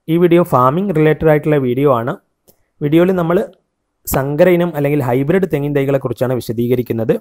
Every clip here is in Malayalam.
ഈ വീഡിയോ ഫാമിംഗ് റിലേറ്റഡ് ആയിട്ടുള്ള വീഡിയോ ആണ് വീഡിയോയിൽ നമ്മൾ സങ്കര ഇനം അല്ലെങ്കിൽ ഹൈബ്രിഡ് തെങ്ങിൻ തൈകളെക്കുറിച്ചാണ് വിശദീകരിക്കുന്നത്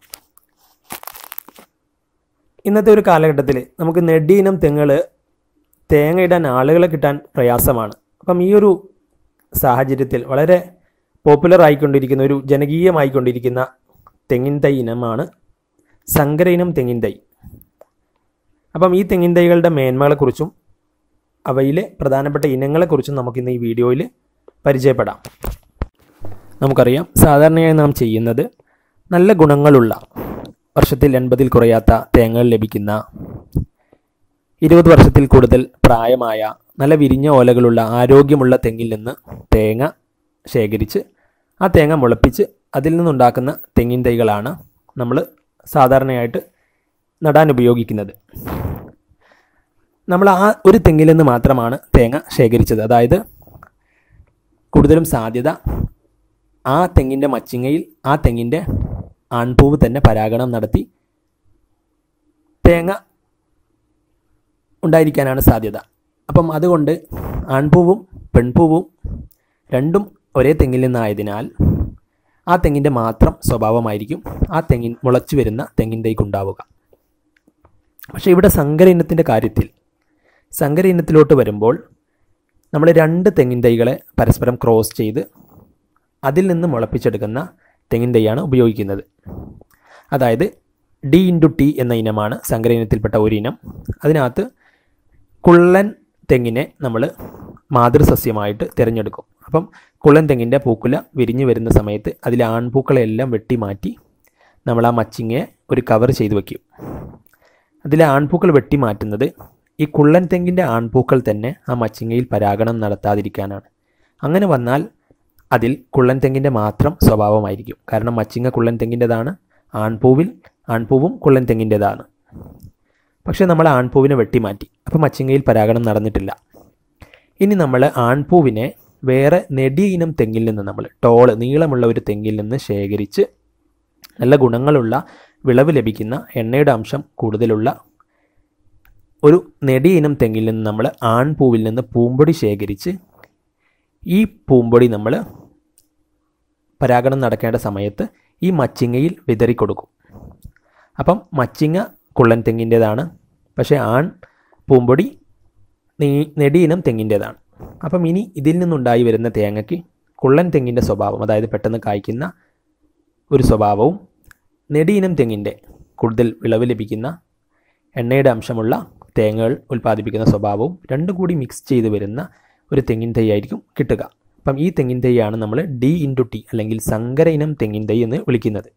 ഇന്നത്തെ ഒരു കാലഘട്ടത്തിൽ നമുക്ക് നെടി ഇനം തെങ്ങുകൾ തേങ്ങ ഇടാൻ ആളുകളെ കിട്ടാൻ പ്രയാസമാണ് അപ്പം ഈ ഒരു സാഹചര്യത്തിൽ വളരെ പോപ്പുലർ ആയിക്കൊണ്ടിരിക്കുന്ന ഒരു ജനകീയമായിക്കൊണ്ടിരിക്കുന്ന തെങ്ങിൻ തൈ ഇനമാണ് സങ്കര ഇനം തെങ്ങിൻ തൈ അപ്പം ഈ തെങ്ങിൻ തൈകളുടെ മേന്മകളെക്കുറിച്ചും അവയിലെ പ്രധാനപ്പെട്ട ഇനങ്ങളെക്കുറിച്ചും നമുക്കിന്ന് ഈ വീഡിയോയിൽ പരിചയപ്പെടാം നമുക്കറിയാം സാധാരണയായി നാം ചെയ്യുന്നത് നല്ല ഗുണങ്ങളുള്ള വർഷത്തിൽ എൺപതിൽ കുറയാത്ത തേങ്ങകൾ ലഭിക്കുന്ന ഇരുപത് വർഷത്തിൽ കൂടുതൽ പ്രായമായ നല്ല വിരിഞ്ഞ ഓലകളുള്ള ആരോഗ്യമുള്ള തെങ്ങിൽ നിന്ന് തേങ്ങ ശേഖരിച്ച് ആ തേങ്ങ മുളപ്പിച്ച് അതിൽ നിന്നുണ്ടാക്കുന്ന തെങ്ങിൻ തൈകളാണ് നമ്മൾ സാധാരണയായിട്ട് നടാൻ ഉപയോഗിക്കുന്നത് നമ്മൾ ആ ഒരു തെങ്ങിൽ നിന്ന് മാത്രമാണ് തേങ്ങ ശേഖരിച്ചത് അതായത് കൂടുതലും സാധ്യത ആ തെങ്ങിൻ്റെ മച്ചിങ്ങയിൽ ആ തെങ്ങിൻ്റെ ആൺപൂവ് തന്നെ പരാഗണം നടത്തി തേങ്ങ ഉണ്ടായിരിക്കാനാണ് സാധ്യത അപ്പം അതുകൊണ്ട് ആൺപൂവും പെൺപൂവും രണ്ടും ഒരേ തെങ്ങിൽ നിന്നായതിനാൽ ആ തെങ്ങിൻ്റെ മാത്രം സ്വഭാവമായിരിക്കും ആ തെങ്ങിൻ മുളച്ചു വരുന്ന തെങ്ങിൻ തൈക്കുണ്ടാവുക പക്ഷേ ഇവിടെ സങ്കര ഇനത്തിൻ്റെ കാര്യത്തിൽ സങ്കര ഇനത്തിലോട്ട് വരുമ്പോൾ നമ്മൾ രണ്ട് തെങ്ങിൻ തൈകളെ പരസ്പരം ക്രോസ് ചെയ്ത് അതിൽ നിന്ന് മുളപ്പിച്ചെടുക്കുന്ന തെങ്ങിൻ തൈയാണ് ഉപയോഗിക്കുന്നത് അതായത് ഡി ഇൻറ്റു ടി എന്ന ഇനമാണ് സങ്കര ഇനത്തിൽപ്പെട്ട ഒരു ഇനം അതിനകത്ത് കുള്ളൻ തെങ്ങിനെ നമ്മൾ മാതൃസസ്യമായിട്ട് തിരഞ്ഞെടുക്കും അപ്പം കുള്ളൻ തെങ്ങിൻ്റെ പൂക്കുല വിരിഞ്ഞു വരുന്ന സമയത്ത് അതിലെ ആൺപൂക്കളെല്ലാം വെട്ടി മാറ്റി നമ്മൾ ആ മച്ചിങ്ങയെ ഒരു കവർ ചെയ്ത് വയ്ക്കും അതിലെ ആൺപൂക്കൾ വെട്ടി മാറ്റുന്നത് ഈ കുള്ളൻ തെങ്ങിൻ്റെ ആൺപൂക്കൾ തന്നെ ആ മച്ചിങ്ങയിൽ പരാഗണം നടത്താതിരിക്കാനാണ് അങ്ങനെ വന്നാൽ അതിൽ കുള്ളൻ തെങ്ങിൻ്റെ മാത്രം സ്വഭാവമായിരിക്കും കാരണം മച്ചിങ്ങ കുള്ളൻ തെങ്ങിൻ്റെതാണ് ആൺപൂവിൽ ആൺപൂവും കുള്ളൻ തെങ്ങിൻ്റെതാണ് പക്ഷേ നമ്മൾ ആൺപൂവിനെ വെട്ടിമാറ്റി അപ്പോൾ മച്ചിങ്ങയിൽ പരാഗണം നടന്നിട്ടില്ല ഇനി നമ്മൾ ആൺപൂവിനെ വേറെ നെടിയ ഇനം തെങ്ങിൽ നിന്ന് നമ്മൾ ടോള് നീളമുള്ള ഒരു തെങ്ങിൽ നിന്ന് ശേഖരിച്ച് നല്ല ഗുണങ്ങളുള്ള വിളവ് ലഭിക്കുന്ന എണ്ണയുടെ അംശം കൂടുതലുള്ള ഒരു നെടിയ ഇനം തെങ്ങിൽ നിന്ന് നമ്മൾ ആൺപൂവിൽ നിന്ന് പൂമ്പൊടി ശേഖരിച്ച് ഈ പൂമ്പൊടി നമ്മൾ പരാഗണം നടക്കേണ്ട സമയത്ത് ഈ മച്ചിങ്ങയിൽ വിതറിക്കൊടുക്കും അപ്പം മച്ചിങ്ങ കുള്ളൻ തെങ്ങിൻ്റേതാണ് പക്ഷേ ആൺ പൂമ്പൊടി നീ നെടിയിനം തെങ്ങിൻ്റേതാണ് അപ്പം ഇനി ഇതിൽ നിന്നുണ്ടായി വരുന്ന തേങ്ങയ്ക്ക് കുള്ളൻ തെങ്ങിൻ്റെ സ്വഭാവം അതായത് പെട്ടെന്ന് കായ്ക്കുന്ന ഒരു സ്വഭാവവും നെടിയിനം തെങ്ങിൻ്റെ കൂടുതൽ വിളവ് ലഭിക്കുന്ന എണ്ണയുടെ അംശമുള്ള തേങ്ങകൾ ഉൽപ്പാദിപ്പിക്കുന്ന സ്വഭാവവും രണ്ടും കൂടി മിക്സ് ചെയ്ത് വരുന്ന ഒരു തെങ്ങിൻ തൈ ആയിരിക്കും കിട്ടുക അപ്പം ഈ തെങ്ങിൻ തൈയാണ് നമ്മൾ ഡി ഇൻറ്റു ടി അല്ലെങ്കിൽ സങ്കര ഇനം തെങ്ങിൻ തൈ എന്ന് വിളിക്കുന്നത്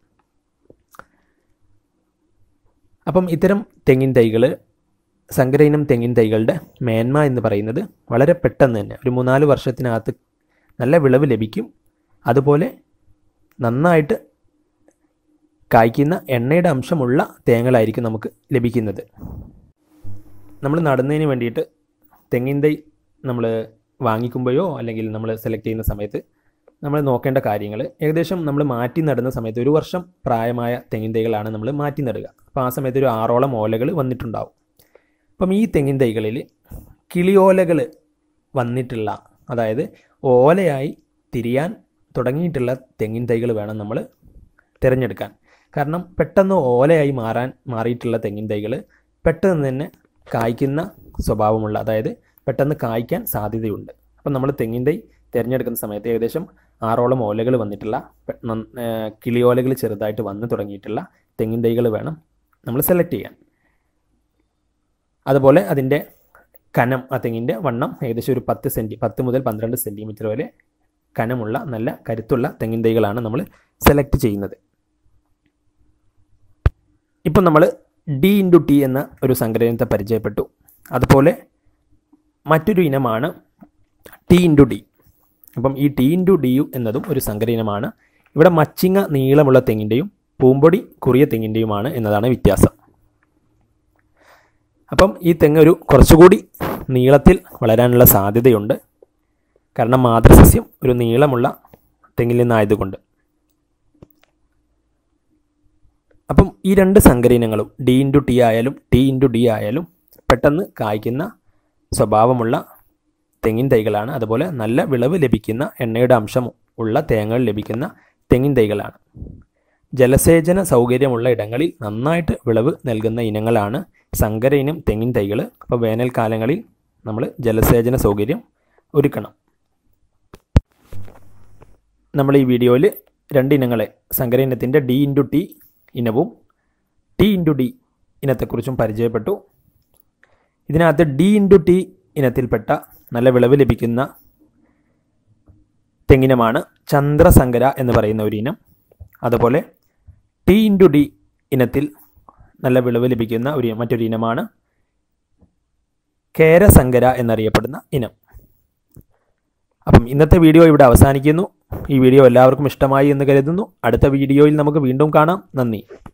അപ്പം ഇത്തരം തെങ്ങിൻ തൈകൾ സങ്കര ഇനം തെങ്ങിൻ തൈകളുടെ മേന്മ എന്ന് പറയുന്നത് വളരെ പെട്ടെന്ന് തന്നെ ഒരു മൂന്നാല് വർഷത്തിനകത്ത് നല്ല വിളവ് ലഭിക്കും അതുപോലെ നന്നായിട്ട് കായ്ക്കുന്ന എണ്ണയുടെ അംശമുള്ള തേങ്ങകളായിരിക്കും നമുക്ക് ലഭിക്കുന്നത് നമ്മൾ നടുന്നതിന് വേണ്ടിയിട്ട് തെങ്ങിൻ തൈ നമ്മൾ വാങ്ങിക്കുമ്പോഴോ അല്ലെങ്കിൽ നമ്മൾ സെലക്ട് ചെയ്യുന്ന സമയത്ത് നമ്മൾ നോക്കേണ്ട കാര്യങ്ങൾ ഏകദേശം നമ്മൾ മാറ്റി നടുന്ന സമയത്ത് ഒരു വർഷം പ്രായമായ തെങ്ങിൻ തൈകളാണ് നമ്മൾ മാറ്റി നടുക അപ്പോൾ ആ സമയത്ത് ഒരു ആറോളം ഓലകൾ വന്നിട്ടുണ്ടാവും അപ്പം ഈ തെങ്ങിൻ തൈകളിൽ കിളിയോലകൾ വന്നിട്ടുള്ള അതായത് ഓലയായി തിരിയാൻ തുടങ്ങിയിട്ടുള്ള തെങ്ങിൻ തൈകൾ വേണം നമ്മൾ തിരഞ്ഞെടുക്കാൻ കാരണം പെട്ടെന്ന് ഓലയായി മാറാൻ മാറിയിട്ടുള്ള തെങ്ങിൻ തൈകൾ പെട്ടെന്ന് തന്നെ കായ്ക്കുന്ന സ്വഭാവമുള്ള അതായത് പെട്ടെന്ന് കായ്ക്കാൻ സാധ്യതയുണ്ട് അപ്പം നമ്മൾ തെങ്ങിൻ തൈ തിരഞ്ഞെടുക്കുന്ന സമയത്ത് ഏകദേശം ആറോളം ഓലകൾ വന്നിട്ടുള്ള കിളിയോലകൾ ചെറുതായിട്ട് വന്നു തുടങ്ങിയിട്ടുള്ള തെങ്ങിൻ തൈകൾ വേണം നമ്മൾ സെലക്ട് ചെയ്യാൻ അതുപോലെ അതിൻ്റെ കനം ആ തെങ്ങിൻ്റെ വണ്ണം ഏകദേശം ഒരു പത്ത് സെൻറ്റി പത്ത് മുതൽ പന്ത്രണ്ട് സെൻറ്റിമീറ്റർ വരെ കനമുള്ള നല്ല കരുത്തുള്ള തെങ്ങിൻ തൈകളാണ് നമ്മൾ സെലക്ട് ചെയ്യുന്നത് ഇപ്പം നമ്മൾ ഡി ഇൻറ്റു ടി എന്ന ഒരു സംഗ്രഹത്തെ പരിചയപ്പെട്ടു അതുപോലെ മറ്റൊരു ഇനമാണ് ടി ഇൻറ്റു ഡി അപ്പം ഈ ടി ഇൻറ്റു ഡി യു എന്നതും ഒരു സങ്കര ഇനമാണ് ഇവിടെ മച്ചിങ്ങ നീളമുള്ള തെങ്ങിൻ്റെയും പൂമ്പൊടി കുറിയ തെങ്ങിൻ്റെയുമാണ് എന്നതാണ് വ്യത്യാസം അപ്പം ഈ തെങ്ങ് ഒരു കുറച്ചുകൂടി നീളത്തിൽ വളരാനുള്ള സാധ്യതയുണ്ട് കാരണം മാതൃസസ്യം ഒരു നീളമുള്ള തെങ്ങിൽ നിന്നായതുകൊണ്ട് അപ്പം ഈ രണ്ട് സങ്കരീനങ്ങളും ഡി ഇൻറ്റു ടി ആയാലും ടി ഇൻറ്റു ഡി ആയാലും പെട്ടെന്ന് കായ്ക്കുന്ന സ്വഭാവമുള്ള തെങ്ങിൻ തൈകളാണ് അതുപോലെ നല്ല വിളവ് ലഭിക്കുന്ന എണ്ണയുടെ അംശം ഉള്ള തേങ്ങകൾ ലഭിക്കുന്ന തെങ്ങിൻ തൈകളാണ് ജലസേചന സൗകര്യമുള്ള ഇടങ്ങളിൽ നന്നായിട്ട് വിളവ് നൽകുന്ന ഇനങ്ങളാണ് സങ്കര ഇനം തെങ്ങിൻ തൈകൾ അപ്പോൾ വേനൽക്കാലങ്ങളിൽ നമ്മൾ ജലസേചന സൗകര്യം ഒരുക്കണം നമ്മൾ ഈ വീഡിയോയിൽ രണ്ട് ഇനങ്ങളെ സങ്കര ഇനത്തിൻ്റെ ഡി ഇൻറ്റു ടി ഇനവും ടി ഇൻറ്റു ഡി ഇനത്തെക്കുറിച്ചും പരിചയപ്പെട്ടു ഇതിനകത്ത് ഡി ഇൻറ്റു ടി ഇനത്തിൽപ്പെട്ട നല്ല വിളവ് ലഭിക്കുന്ന തെങ്ങിനമാണ് ചന്ദ്രസങ്കര എന്ന് പറയുന്ന ഒരു ഇനം അതുപോലെ ടി ഇൻറ്റു ഡി ഇനത്തിൽ നല്ല വിളവ് ലഭിക്കുന്ന ഒരു മറ്റൊരു ഇനമാണ് കേരസങ്കര എന്നറിയപ്പെടുന്ന ഇനം അപ്പം ഇന്നത്തെ വീഡിയോ ഇവിടെ അവസാനിക്കുന്നു ഈ വീഡിയോ എല്ലാവർക്കും ഇഷ്ടമായി എന്ന് കരുതുന്നു അടുത്ത വീഡിയോയിൽ നമുക്ക് വീണ്ടും കാണാം നന്ദി